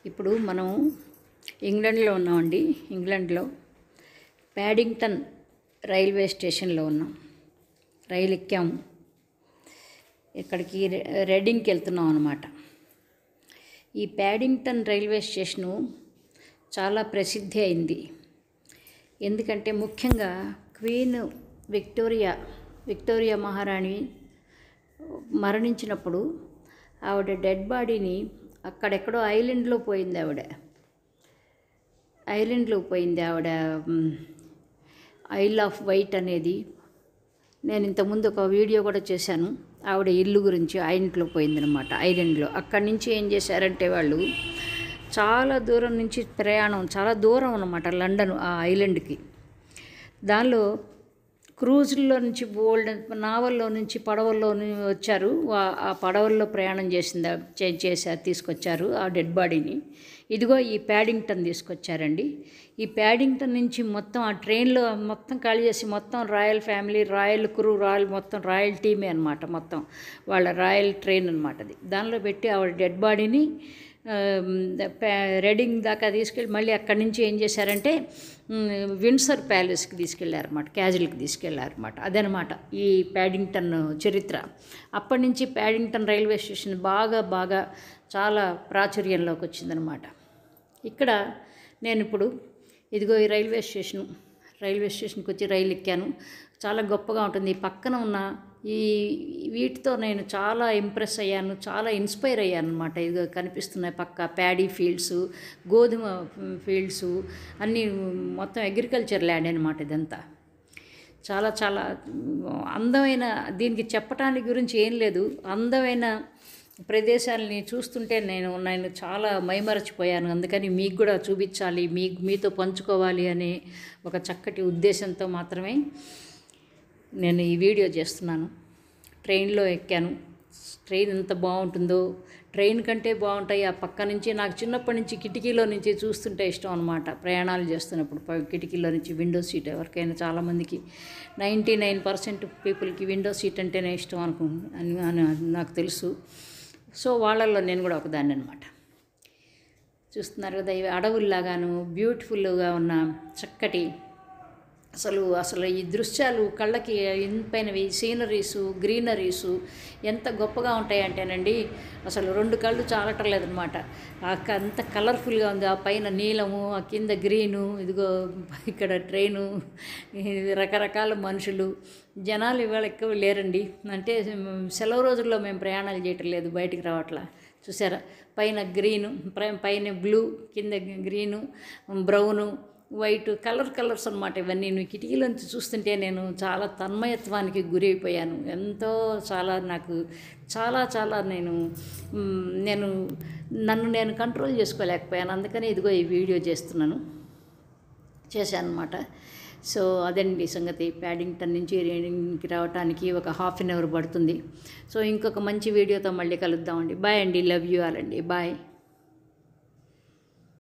ఇప్పుడు మనం ఇంగ్లాండ్లో ఉన్నామండి ఇంగ్లాండ్లో ప్యాడింగ్టన్ రైల్వే స్టేషన్లో ఉన్నాం రైలు ఎక్కాము ఇక్కడికి రె- రెడ్డింగ్కి వెళ్తున్నాం అనమాట ఈ ప్యాడింగ్టన్ రైల్వే స్టేషను చాలా ప్రసిద్ధి అయింది ఎందుకంటే ముఖ్యంగా క్వీన్ విక్టోరియా విక్టోరియా మహారాణి మరణించినప్పుడు ఆవిడ డెడ్ బాడీని అక్కడెక్కడో ఐలాండ్లో పోయింది ఆవిడ ఐలాండ్లో పోయింది ఆవిడ మ్, ఐల్ ఆఫ్ వైట్ అనేది నేను ఇంతకుముందు ఒక వీడియో కూడా చేశాను ఆవిడ ఇల్లు గురించి ఐలాండ్లో పోయిందనమాట ఐలాండ్లో అక్కడి నుంచి ఏం చేశారంటే వాళ్ళు చాలా దూరం నుంచి ప్రయాణం చాలా దూరం అనమాట లండన్ ఆ ఐలాండ్కి దానిలో క్రూజుల్లో నుంచి బోల్డ్ నావల్లో నుంచి పడవల్లో ని- వచ్చారు వా- ఆ పడవల్లో ప్రయాణం చేసింది చే- చేశారు తీసుకొచ్చారు ఆ డెడ్ బాడీని ఇదిగో ఈ ప్యాడింగ్టన్ తీసుకొచ్చారండి ఈ ప్యాడింగ్టన్ నుంచి మొత్తం ఆ ట్రైన్లో మొత్తం ఖాళీ చేసి మొత్తం royal family royal crew royal మొత్తం రాయల్ టీమే అనమాట మొత్తం వాళ్ళ రాయల్ ట్రైన్ అనమాట అది దానిలో పెట్టి ఆవిడ డెడ్ బాడీని ఆ, ప్యా- రెడింగ్ దాకా తీసుకెళ్ళి మళ్ళీ అక్కడి నుంచి ఏం చేశారంటే ఉమ్, విన్సర్ ప్యాలెస్కి తీసుకెళ్ళారన్నమాట క్యాజువల్కి తీసుకెళ్ళారన్నమాట అదనమాట ఈ ప్యాడింగ్టన్ చరిత్ర అప్పటి నుంచి ప్యాడింగ్టన్ రైల్వే స్టేషన్ బాగా బాగా చాలా ప్రాచుర్యంలోకి వచ్చిందనమాట ఇక్కడ నేను ఇప్పుడు ఇదిగో ఈ రైల్వే స్టేషను రైల్వే స్టేషన్కి వచ్చి రైలు ఎక్కాను చాలా గొప్పగా ఉంటుంది ఈ పక్కన ఉన్న ఈ వీటితో నేను చాలా ఇంప్రెస్ అయ్యాను చాలా ఇన్స్పైర్ అయ్యాను అనమాట ఇదిగో కనిపిస్తున్నాయి పక్క ప్యాడీ ఫీల్డ్స్ గోధుమ ఫీల్డ్స్ అన్నీ మొత్తం అగ్రికల్చర్ ల్యాండ్ అనమాట ఇదంతా చాలా చాలా అందమైన దీనికి చెప్పటానికి గురించి ఏం లేదు అందమైన ప్రదేశాలని చూస్తుంటే నేను నేను చాలా మైమరచిపోయాను అందుకని మీకు కూడా చూపించాలి మీ మీతో పంచుకోవాలి అనే ఒక చక్కటి ఉద్దేశంతో మాత్రమే నేను ఈ వీడియో చేస్తున్నాను ట్రైన్లో ఎక్కాను ట్రైన్ ఎంత బాగుంటుందో ట్రైన్ కంటే బాగుంటాయి ఆ పక్క నుంచి నాకు చిన్నప్పటి నుంచి కిటికీలో నుంచి చూస్తుంటే ఇష్టం అనమాట ప్రయాణాలు చేస్తున్నప్పుడు ప- కిటికీలో నుంచి విండో సీట్ ఎవరికైనా చాలామందికి నైంటీ నైన్ పర్సెంట్ పీపుల్కి విండో సీట్ అంటేనే ఇష్టం అనుకు అని అని నాకు తెలుసు సో వాళ్ళల్లో నేను కూడా ఒకదాన్ని అనమాట చూస్తున్నారు కదా ఇవి అడవుల్లాగాను బ్యూటిఫుల్గా ఉన్న చక్కటి అసలు అసలు ఈ దృశ్యాలు కళ్ళకి ఇంపైనవి సీనరీసు గ్రీనరీసు ఎంత గొప్పగా ఉంటాయంటేనండి అసలు రెండు కళ్ళు చాలటలేదనమాట అంత కలర్ఫుల్గా ఉంది ఆ పైన నీలము ఆ కింద గ్రీను ఇదిగో ఇక్కడ ట్రైను ఇది రకరకాల మనుషులు జనాలు ఇవాళ ఎక్కువ లేరండి అంటే సెలవు రోజుల్లో మేము ప్రయాణాలు చేయటం లేదు బయటికి రావట్లా చూసారా పైన గ్రీను ప్ర- పైన బ్లూ కింద green brown white colour colours అనమాట ఇవన్నీ నువ్వు కిటికీలోంచి చూస్తుంటే నేను చాలా తన్మయత్వానికి గురైపోయాను ఎంతో చాలా నాకు చాలా చాలా నేను మ్, నేను నన్ను నేను కంట్రోల్ చేసుకోలేకపోయాను అందుకని ఇదిగో ఈ వీడియో చేస్తున్నాను చేశాను అనమాట సో అదండి సంగతి ప్యాడింగ్టన్ నుంచి రీడింగ్కి రావడానికి ఒక హాఫ్ అన్ అవర్ పడుతుంది సో ఇంకొక మంచి వీడియోతో మళ్ళీ కలుద్దామండి బాయ్ అండి లవ్ యూ ఆల్ అండి బాయ్